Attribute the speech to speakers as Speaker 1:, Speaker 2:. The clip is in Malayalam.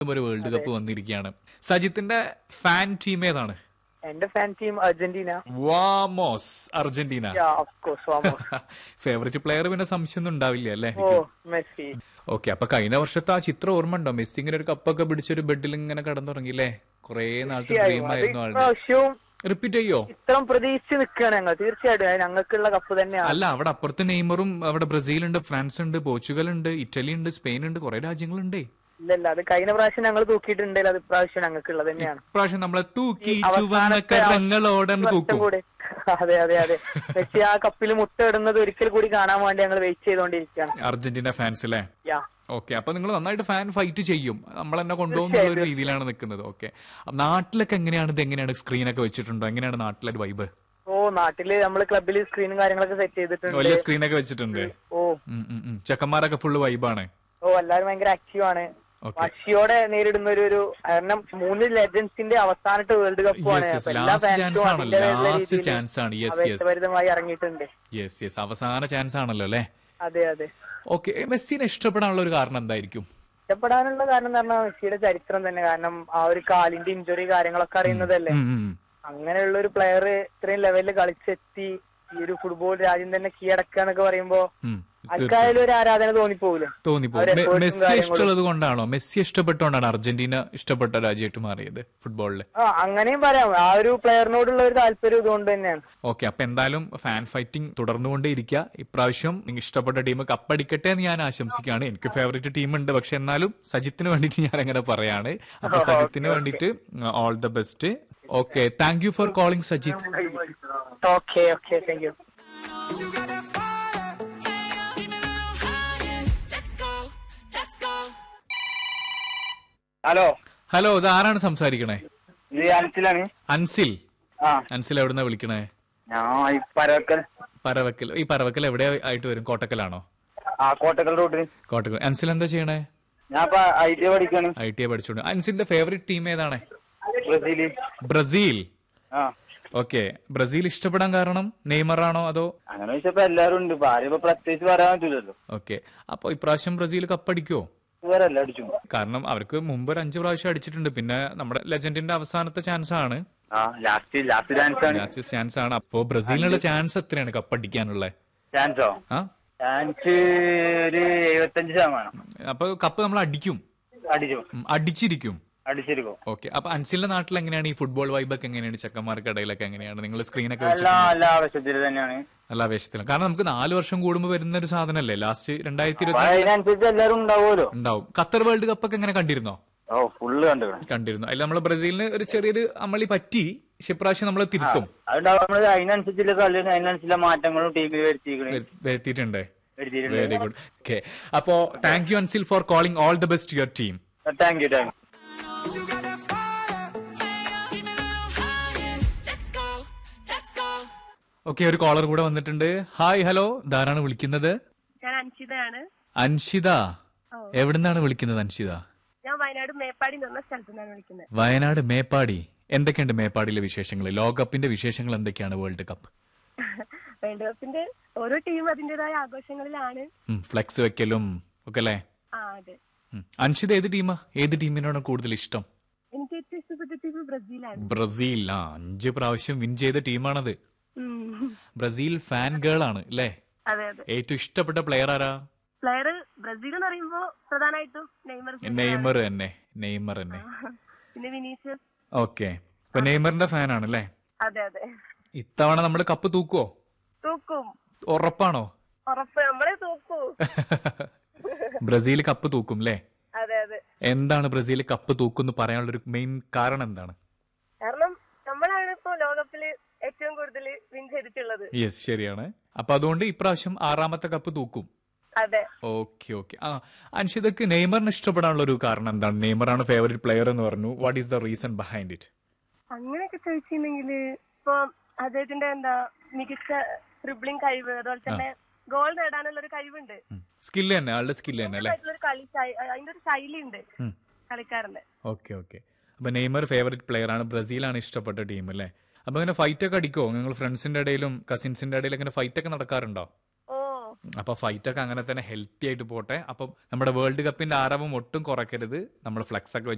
Speaker 1: ഒരു വേൾഡ് കപ്പ് വന്നിരിക്കുകയാണ് സജിത്തിന്റെ ഫാൻ ടീം ഏതാണ്
Speaker 2: എന്റെ ഫാൻ ടീം അർജന്റീന
Speaker 1: വാമോസ് അർജന്റീന
Speaker 2: ഓഫ് കോഴ്സ് വാമോസ്
Speaker 1: ഫേവറേറ്റ് പ്ലെയർ പിന്നെ സംശയമൊന്നും ഉണ്ടാവില്ല അല്ലേ
Speaker 2: ഓ മെസ്സി
Speaker 1: ഓക്കെ അപ്പൊ കഴിഞ്ഞ വർഷത്തെ ആ ചിത്രം ഓർമ്മ ഉണ്ടോ മെസ്സി ഇങ്ങനെ ഒരു കപ്പൊക്കെ പിടിച്ചൊരു ബെഡിൽ ഇങ്ങനെ കടന്നുറങ്ങില്ലേ കുറെ നാളത്തെ ഡ്രീം
Speaker 2: അത്
Speaker 1: ആയിരുന്നു ആളുടെ
Speaker 2: ഇപ്രാവശ്യവും
Speaker 1: റിപ്പീറ്റ് ചെയ്യോ
Speaker 2: ഇത്രയും പ്രതീക്ഷിച്ച് നിൽക്കുകയാണ് ഞങ്ങൾ തീർച്ചയായിട്ടും അത് ഞങ്ങൾക്കുള്ള കപ്പ് തന്നെയാണ്
Speaker 1: അല്ല അവിടെ അപ്പുറത്ത് നെയ്മറും അവിടെ ബ്രസീൽ ഉണ്ട് ഫ്രാൻസ് ഉണ്ട് പോർച്ചുഗൽ ഉണ്ട് ഇറ്റലി ഉണ്ട് സ്പെയിൻ ഉണ്ട് കുറെ രാജ്യങ്ങളുണ്ടേ
Speaker 2: ഇല്ല ഇല്ല അത് കഴിഞ്ഞ പ്രാവശ്യം ഞങ്ങൾ തൂക്കിയിട്ടുണ്ടെങ്കിൽ അത് ഇപ്രാവശ്യം ഞങ്ങൾക്കുള്ളത് തന്നെയാണ്
Speaker 1: ഇപ്രാവശ്യം നമ്മളെ തൂക്കി ചുവന്ന
Speaker 2: അവസാനത്തെ
Speaker 1: കരങ്ങളോടൻ
Speaker 2: വർഷം
Speaker 1: തൂക്കും
Speaker 2: കൂടി അതെ അതെ അതെ മെസ്സി ആ കപ്പിൽ മുട്ടയിടുന്നത് ഒരിക്കൽ കൂടി കാണാൻ വേണ്ടി ഞങ്ങൾ വെയിറ്റ് ചെയ്തുകൊണ്ടിരിക്കുകയാണ്
Speaker 1: അർജന്റീന ഫാൻസ് അല്ലേ
Speaker 2: യാ
Speaker 1: ഓക്കെ അപ്പൊ നിങ്ങൾ നന്നായിട്ട് ഫാൻ ഫൈറ്റ് ചെയ്യും നമ്മൾ എന്നെ കൊണ്ടുപോകുന്ന ഒരു രീതിയിലാണ് നിൽക്കുന്നത് ഓക്കെ നാട്ടിലൊക്കെ എങ്ങനെയാണ് ഇത് എങ്ങനെയാണ് സ്ക്രീനൊക്കെ വെച്ചിട്ടുണ്ടോ എങ്ങനെയാണ് നാട്ടിലെ വൈബ്
Speaker 2: ഓ നാട്ടില് നമ്മള് ക്ലബിൽ സ്ക്രീനും കാര്യങ്ങളൊക്കെ സെറ്റ് ചെയ്തിട്ടുണ്ട്
Speaker 1: വലിയ സ്ക്രീനൊക്കെ വെച്ചിട്ടുണ്ട്
Speaker 2: ഓ
Speaker 1: ഉം, ഉം, ഉം. ചെക്കന്മാരൊക്കെ ഫുള്ള് വൈബാണ്
Speaker 2: ഓ എല്ലാരും ഭയങ്കര ആക്റ്റീവ് ആണ്
Speaker 1: ഓക്കെ
Speaker 2: വാശിയോടെ നേരിടുന്ന ഒരു ഒരു കാരണം മൂന്ന് ലെജൻസിന്റെ അവസാനത്തെ വേൾഡ് കപ്പാണ്
Speaker 1: Yes, yes.
Speaker 2: അപ്പൊ എല്ലാ
Speaker 1: Last chance
Speaker 2: ഫാൻസും
Speaker 1: ആണ്.
Speaker 2: അതിന്റേതായുള്ള
Speaker 1: Last
Speaker 2: രീതിയിൽ
Speaker 1: chance ആണ്. Yes, yes.
Speaker 2: ആവേശഭരിതമായി ഇറങ്ങിയിട്ടുണ്ട്
Speaker 1: യെസ് യെസ് അവസാന ചാൻസ് ആണല്ലോ അല്ലേ
Speaker 2: അതെ അതെ
Speaker 1: ഓക്കെ മെസ്സിനെ ഇഷ്ടപ്പെടാനുള്ള ഒരു കാരണം എന്തായിരിക്കും
Speaker 2: ഇഷ്ടപ്പെടാനുള്ള കാരണം എന്ന് പറഞ്ഞാൽ മെസ്സിയുടെ ചരിത്രം തന്നെ കാരണം ആ ഒരു കാലിന്റെ ഇഞ്ചുറി കാര്യങ്ങളൊക്കെ അറിയുന്നതല്ലേ
Speaker 1: ഉം, ഉം.
Speaker 2: അങ്ങനെയുള്ള ഒരു പ്ലെയർ ഇത്രയും ലെവലിൽ കളിച്ചെത്തി ഈ ഒരു ഫുട്ബോൾ രാജ്യം തന്നെ കീഴടക്കുക എന്നൊക്കെ പറയുമ്പോ
Speaker 1: ഉം.
Speaker 2: ആൾക്കായാലും ഒരു ആരാധന തോന്നിപ്പോവില്ല
Speaker 1: തോന്നിപ്പോ
Speaker 2: അവരെ
Speaker 1: മെ-
Speaker 2: efforts ഉം
Speaker 1: മെസ്സി
Speaker 2: കാര്യങ്ങളും.
Speaker 1: ഇഷ്ടമുള്ളത് കൊണ്ടാണോ മെസ്സി ഇഷ്ടപ്പെട്ടുകൊണ്ടാണ് അർജന്റീന ഇഷ്ടപ്പെട്ട രാജ്യമായിട്ട് മാറിയത് ഫുട്ബോളില്
Speaker 2: ആ അങ്ങനെയും പറയാം ആ ഒരു പ്ലെയറിനോടുള്ള ഒരു താല്പര്യം ഇതുകൊണ്ട് തന്നെയാണ്
Speaker 1: ഓക്കെ അപ്പൊ എന്തായാലും ഫാൻ ഫൈറ്റിംഗ് തുടർന്നുകൊണ്ടേ ഇരിക്കുക ഇപ്രാവശ്യം നിങ്ങൾ ഇഷ്ടപ്പെട്ട ടീം കപ്പടിക്കട്ടെ എന്ന് ഞാൻ ആശംസിക്കുകയാണ് എനിക്ക് ഫേവറേറ്റ് ടീം ഉണ്ട് പക്ഷെ എന്നാലും സജിത്തിന് വേണ്ടിയിട്ട് ഞാൻ അങ്ങനെ പറയാണ് അപ്പൊ സജിത്തിന് വേണ്ടിയിട്ട് all the best okay thank you for calling Sajith
Speaker 2: okay okay thank you
Speaker 3: You got that fire. Keep it on higher. Let's go. Let's go.
Speaker 4: Hello
Speaker 1: hello ഇത് ആരാണ് സംസാരിക്കണേ
Speaker 4: ഇത് അൻസിലാണ്
Speaker 1: അൻസിൽ
Speaker 4: ആ
Speaker 1: അൻസിൽ എവിടുന്നാ വിളിക്കണേ
Speaker 4: ഞാൻ ഈ പരവക്കൽ
Speaker 1: പരവക്കൽ ഈ പരവക്കൽ എവിടെ ആയിട്ട് വരും കോട്ടക്കലാണോ
Speaker 4: ആ കോട്ടക്കൽ റോഡിൽ
Speaker 1: കോട്ടക്കൽ അൻസിൽ എന്താ ചെയ്യണേ
Speaker 4: ഞാൻ ഇപ്പൊ ഐ ടി പഠിക്കാണ്
Speaker 1: ഐ ടി ഐ പഠിച്ചോണ്ട് അൻസിന്റെ ഫേവറേറ്റ് ടീം ഏതാണ്
Speaker 4: ബ്രസീല്
Speaker 1: ബ്രസീൽ
Speaker 4: ആ
Speaker 1: ഓക്കെ ബ്രസീൽ ഇഷ്ടപ്പെടാൻ കാരണം നെയ്മർ ആണോ അതോ
Speaker 4: അങ്ങനെ വെച്ചപ്പോ എല്ലാരും ഉണ്ട് ഇപ്പൊ ആരും ഇപ്പൊ പ്രത്യേകിച്ച് പറയാൻ പറ്റൂലല്ലോ
Speaker 1: ഓക്കെ അപ്പൊ ഇപ്രാവശ്യം ബ്രസീൽ കപ്പടിക്കോ
Speaker 4: വേറെ അല്ല അടിച്ചു
Speaker 1: കാരണം അവർക്ക് മുമ്പ് ഒരു അഞ്ചു പ്രാവശ്യം അടിച്ചിട്ടുണ്ട് പിന്നെ നമ്മുടെ ലെജൻഡിന്റെ അവസാനത്തെ ചാൻസ് ആണ്
Speaker 4: ആ ലാസ്റ്റ് ലാസ്റ്റ് ചാൻസ് ആണ്
Speaker 1: ലാസ്റ്റ് ചാൻസ് ആണ് അപ്പോ ബ്രസീലിനുള്ള ചാൻസ് എത്രയാണ് കപ്പടിക്കാനുള്ള
Speaker 4: ചാൻസോ
Speaker 1: ആ
Speaker 4: ചാൻസ് ഒരു എഴുപത്തഞ്ച് ശതമാനം
Speaker 1: അപ്പൊ കപ്പ് നമ്മൾ അടിക്കും
Speaker 4: അടിച്ചു
Speaker 1: ഉം, അടിച്ചിരിക്കും
Speaker 4: അടിച്ചിരിക്കും
Speaker 1: ഓക്കെ അപ്പൊ അൻസിലിന്റെ നാട്ടിൽ എങ്ങനെയാണ് ഈ ഫുട്ബോൾ വൈബൊക്കെ എങ്ങനെയാണ് ചെക്കന്മാർക്കിടയിലൊക്കെ എങ്ങനെയാണ് നിങ്ങൾ സ്ക്രീനൊക്കെ വെച്ച്
Speaker 4: എല്ലാ എല്ലാ ആവശ്യത്തിൽ തന്നെയാണ്
Speaker 1: നല്ല ആവേശത്തിലാണ് കാരണം നമുക്ക് നാല് വർഷം കൂടുമ്പോൾ വരുന്ന ഒരു സാധനമല്ലേ ലാസ്റ്റ് രണ്ടായിരത്തി
Speaker 4: അപ്പൊ
Speaker 1: ഇരുപത്തി
Speaker 4: അതിനനുസരിച്ച് എല്ലാരും ഉണ്ടാവുമല്ലോ
Speaker 1: ഉണ്ടാവും ഖത്തർ വേൾഡ് കപ്പ് ഒക്കെ എങ്ങനെ കണ്ടിരുന്നോ
Speaker 4: ഓ ഫുള്ള് കണ്ടുക്കണം
Speaker 1: കണ്ടിരുന്നു അതിൽ നമ്മൾ ബ്രസീലിന് ഒരു ചെറിയൊരു അമളി പറ്റി പക്ഷെ ഇപ്രാവശ്യം നമ്മൾ തിരുത്തും
Speaker 4: അതുണ്ടാവും നമ്മള് അതിനനുസരിച്ചുള്ള കളി അതിനനുസരിച്ചുള്ള മാറ്റങ്ങളും ടീമിൽ വരുത്തിയിരിക്കണേ
Speaker 1: വരു- വരുത്തിയിട്ടുണ്ട്
Speaker 4: വരുത്തിയിട്ടുണ്ട്
Speaker 1: വെരി ഗുഡ് ഓക്കെ അപ്പോ thank you Ansil for calling all the best your team
Speaker 4: thank you thank you
Speaker 3: You got that fire. Keep it on higher. Let's go. Let's go.
Speaker 1: Okay ഒരു കോളർ കൂടെ വന്നിട്ടുണ്ട് ഹായ് ഹലോ ധാരാണ് വിളിക്കുന്നത്
Speaker 5: ഞാൻ അൻഷിതയാണ്
Speaker 1: അൻഷിത എവിടുന്നാണ് വിളിക്കുന്നത് അൻഷിത
Speaker 5: ഞാൻ വയനാട് മേപ്പാടി എന്ന് പറഞ്ഞ സ്ഥലത്തു നിന്നാണ് വിളിക്കുന്നത്
Speaker 1: വയനാട് മേപ്പാടി എന്തൊക്കെയുണ്ട് മേപ്പാടിയിലെ വിശേഷങ്ങൾ ലോകകപ്പിന്റെ വിശേഷങ്ങൾ എന്തൊക്കെയാണ് വേൾഡ് കപ്പ്
Speaker 5: വേൾഡ് കപ്പിന്റെ ഓരോ ടീം അതിന്റേതായ ആഘോഷങ്ങളിലാണ്
Speaker 1: ഫ്ലെക്സ് വെക്കലും ഒക്കെ അല്ലേ
Speaker 5: ആ അതെ
Speaker 1: ഉം. അൻഷിത ഏത് ടീമാ ഏത് ടീമിനോടാണ് കൂടുതൽ ഇഷ്ടം
Speaker 5: എനിക്ക് ഏറ്റവും ഇഷ്ടപ്പെട്ട ടീം ബ്രസീലാണ്
Speaker 1: ബ്രസീൽ ആ അഞ്ച് പ്രാവശ്യം വിൻ ചെയ്ത ടീമാണത്
Speaker 5: ഉം.
Speaker 1: ബ്രസീൽ ഫാൻ ഗേൾ ആണ് അല്ലേ
Speaker 5: അതെ അതെ
Speaker 1: ഏറ്റവും ഇഷ്ടപ്പെട്ട പ്ലെയർ ആരാ
Speaker 5: പ്ലെയർ ബ്രസീൽ എന്ന് പറയുമ്പോ പ്രധാനമായിട്ടും നെയ്മർ
Speaker 1: നെയ്മർ തന്നെ നെയ്മർ തന്നെ
Speaker 5: പിന്നെ വിനീഷ്യസ്
Speaker 1: ഓക്കെ ഇപ്പൊ നെയ്മറിന്റെ ഫാൻ ആണ് അല്ലേ
Speaker 5: അതെ അതെ
Speaker 1: ഇത്തവണ നമ്മൾ കപ്പ് തൂക്കുവോ
Speaker 5: തൂക്കും
Speaker 1: ഉറപ്പാണോ
Speaker 5: ഉറപ്പ് നമ്മളെ തൂക്കൂ
Speaker 1: ബ്രസീൽ കപ്പ് തൂക്കും അല്ലേ
Speaker 5: അതെ അതെ
Speaker 1: എന്താണ് ബ്രസീൽ കപ്പ് തൂക്കും പറയാനുള്ള ഒരു മെയിൻ കാരണം എന്താണ്
Speaker 5: കാരണം നമ്മളാണ് ഇപ്പോ ലോകകപ്പില് ഏറ്റവും കൂടുതൽ വിൻ ചെയ്തിട്ടുള്ളത്
Speaker 1: യെസ് ശരിയാണ് അപ്പൊ അതുകൊണ്ട് ഇപ്രാവശ്യം ആറാമത്തെ കപ്പ് തൂക്കും
Speaker 5: അതെ
Speaker 1: ഓക്കെ ഓക്കെ ആ അൻഷിതക്ക് നെയ്മറിന് ഇഷ്ടപ്പെടാനുള്ള ഒരു കാരണം എന്താണ് നെയ്മറാണ് ഫേവറേറ്റ് പ്ലെയർ എന്ന് പറഞ്ഞു what is the reason behind it
Speaker 5: അങ്ങനെയൊക്കെ ചോദിച്ചിട്ടുണ്ടെങ്കിൽ ഇപ്പൊ അദ്ദേഹത്തിന്റെ എന്താ മികച്ച ട്രിബിളിംഗ് കഴിവ് അതുപോലെ തന്നെ ഗോൾ നേടാനുള്ള ഒരു കഴിവുണ്ട്
Speaker 1: സ്കില്ല് തന്നെ ആളുടെ സ്കില്ല് തന്നെ അല്ലേ
Speaker 5: ആയിട്ടുള്ള ഒരു കളി ശൈ- അതിന്റെ ഒരു ശൈലി ഉണ്ട്
Speaker 1: ഉം.
Speaker 5: കളിക്കാരന്റെ
Speaker 1: ഓക്കെ ഓക്കെ അപ്പൊ നെയ്മർ ഫേവറേറ്റ് പ്ലെയർ ആണ് ബ്രസീലാണ് ഇഷ്ടപ്പെട്ട ടീം അല്ലേ അപ്പൊ അങ്ങനെ ഫൈറ്റ് ഒക്കെ അടിക്കോ നിങ്ങൾ ഫ്രണ്ട്സിന്റെ ഇടയിലും കസിൻസിന്റെ ഇടയിലും അങ്ങനെ ഫൈറ്റ് ഒക്കെ നടക്കാറുണ്ടോ
Speaker 5: ഓ
Speaker 1: അപ്പൊ ഫൈറ്റ് ഒക്കെ അങ്ങനെ തന്നെ ഹെൽത്തി ആയിട്ട് പോട്ടെ അപ്പം നമ്മുടെ വേൾഡ് കപ്പിന്റെ ആരവം ഒട്ടും കുറയ്ക്കരുത് നമ്മൾ ഫ്ലെക്സ് ഒക്കെ